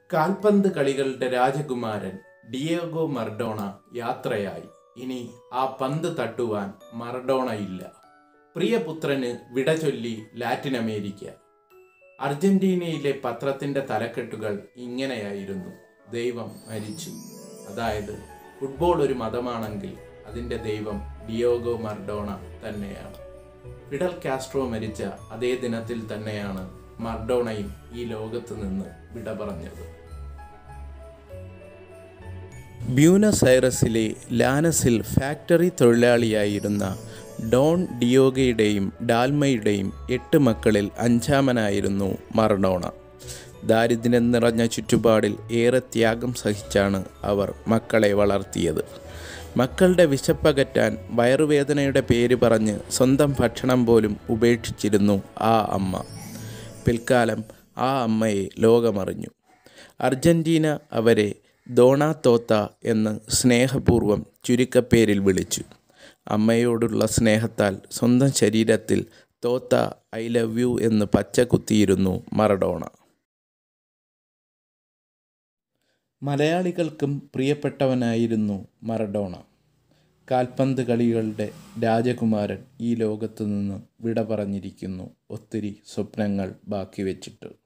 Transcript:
കാൽപന്ത് കളികളുടെ രാജകുമാരൻ ഡിയേഗോ മർഡോണ യാത്രയായി ഇനി ആ പന്ത് തട്ടുവാൻ മർഡോണ ഇല്ല പ്രിയപുത്രന് വിട ചൊല്ലി ലാറ്റിൻ അമേരിക്ക അർജന്റീനയിലെ പത്രത്തിന്റെ തലക്കെട്ടുകൾ ഇങ്ങനെയായിരുന്നു ദൈവം മരിച്ചു അതായത് ഫുട്ബോൾ ഒരു മതമാണെങ്കിൽ അതിന്റെ ദൈവം ഡിയോഗോ മർഡോണ തന്നെയാണ് ഫിഡൽ കാസ്ട്രോ മരിച്ച അതേ ദിനത്തിൽ തന്നെയാണ് മർഡോണയും ഈ ലോകത്ത് നിന്ന് വിട പറഞ്ഞത് ബ്യൂനസ് ഐറസിലെ ലാനസിൽ ഫാക്ടറി തൊഴിലാളിയായിരുന്ന ഡോൺ ഡിയോഗയുടെയും ഡാൽമയുടെയും എട്ട് മക്കളിൽ അഞ്ചാമനായിരുന്നു മർഡോണ ദാരിദ്ര്യം നിറഞ്ഞ ചുറ്റുപാടിൽ ഏറെ ത്യാഗം സഹിച്ചാണ് അവർ മക്കളെ വളർത്തിയത് മക്കളുടെ വിശപ്പകറ്റാൻ വയറുവേദനയുടെ പേര് പറഞ്ഞ് സ്വന്തം ഭക്ഷണം പോലും ഉപേക്ഷിച്ചിരുന്നു ആ അമ്മ പിൽക്കാലം ആ അമ്മയെ ലോകമറിഞ്ഞു അർജന്റീന അവരെ ദോണാത്തോത്ത എന്ന് സ്നേഹപൂർവ്വം ചുരുക്കപ്പേരിൽ വിളിച്ചു അമ്മയോടുള്ള സ്നേഹത്താൽ സ്വന്തം ശരീരത്തിൽ തോത്ത ഐ ലവ് യു എന്ന് പച്ച കുത്തിയിരുന്നു മറഡോണ മലയാളികൾക്കും പ്രിയപ്പെട്ടവനായിരുന്നു മറഡോണ കാൽപന്ത് കളികളുടെ രാജകുമാരൻ ഈ ലോകത്തു നിന്ന് വിട പറഞ്ഞിരിക്കുന്നു ഒത്തിരി സ്വപ്നങ്ങൾ ബാക്കി വെച്ചിട്ട്